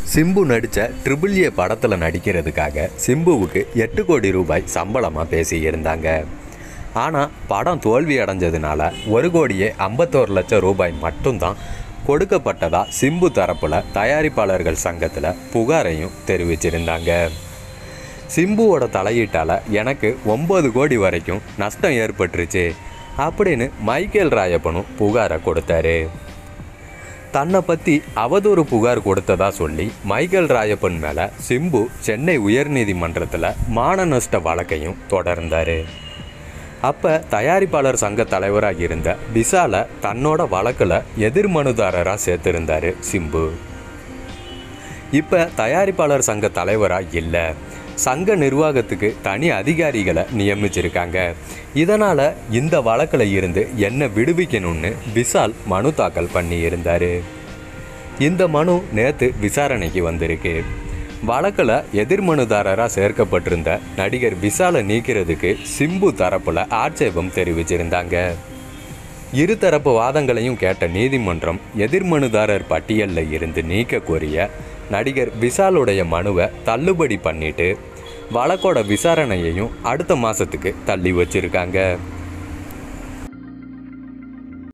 சிம்பு நடித்த triple A படத்தில் நடிக்கிறதுக்காக சிம்புவுக்கு எட்டு கோடி ரூபாய் சம்பளமாக பேசியிருந்தாங்க ஆனால் படம் தோல்வி அடைஞ்சதுனால ஒரு கோடியே ஐம்பத்தோரு லட்சம் ரூபாய் மட்டும்தான் கொடுக்கப்பட்டதா சிம்பு தரப்பில் தயாரிப்பாளர்கள் சங்கத்தில் புகாரையும் தெரிவிச்சிருந்தாங்க சிம்புவோட தலையீட்டால் எனக்கு ஒம்பது கோடி வரைக்கும் நஷ்டம் ஏற்பட்டுருச்சு அப்படின்னு மைக்கேல் ராயப்பனும் புகாரை கொடுத்தாரு தன்னை பற்றி அவதூறு புகார் கொடுத்ததா சொல்லி மைக்கேல் ராயப்பன் மேலே சிம்பு சென்னை உயர்நீதிமன்றத்தில் மான நஷ்ட வழக்கையும் தொடர்ந்தார் அப்போ தயாரிப்பாளர் சங்க தலைவராக இருந்த விஷாலை தன்னோட வழக்கில் எதிர் மனுதாரராக சேர்த்திருந்தார் சிம்பு இப்போ தயாரிப்பாளர் சங்க தலைவராக இல்லை சங்க நிர்வாகத்துக்கு தனி அதிகாரிகளை நியமிச்சிருக்காங்க இதனால் இந்த வழக்கில் இருந்து என்ன விடுவிக்கணும்னு விஷால் மனு தாக்கல் பண்ணியிருந்தார் இந்த மனு நேற்று விசாரணைக்கு வந்திருக்கு வழக்கில் எதிர்மனுதாரராக சேர்க்கப்பட்டிருந்த நடிகர் விஷாலை நீக்கிறதுக்கு சிம்பு தரப்பில் ஆட்சேபம் தெரிவிச்சிருந்தாங்க இருதரப்பு வாதங்களையும் கேட்ட நீதிமன்றம் எதிர்மனுதாரர் பட்டியலில் இருந்து நீக்க கோரிய நடிகர் விஷாலுடைய மனுவை தள்ளுபடி பண்ணிட்டு வழக்கோட விசாரணையையும் அடுத்த மாதத்துக்கு தள்ளி வச்சிருக்காங்க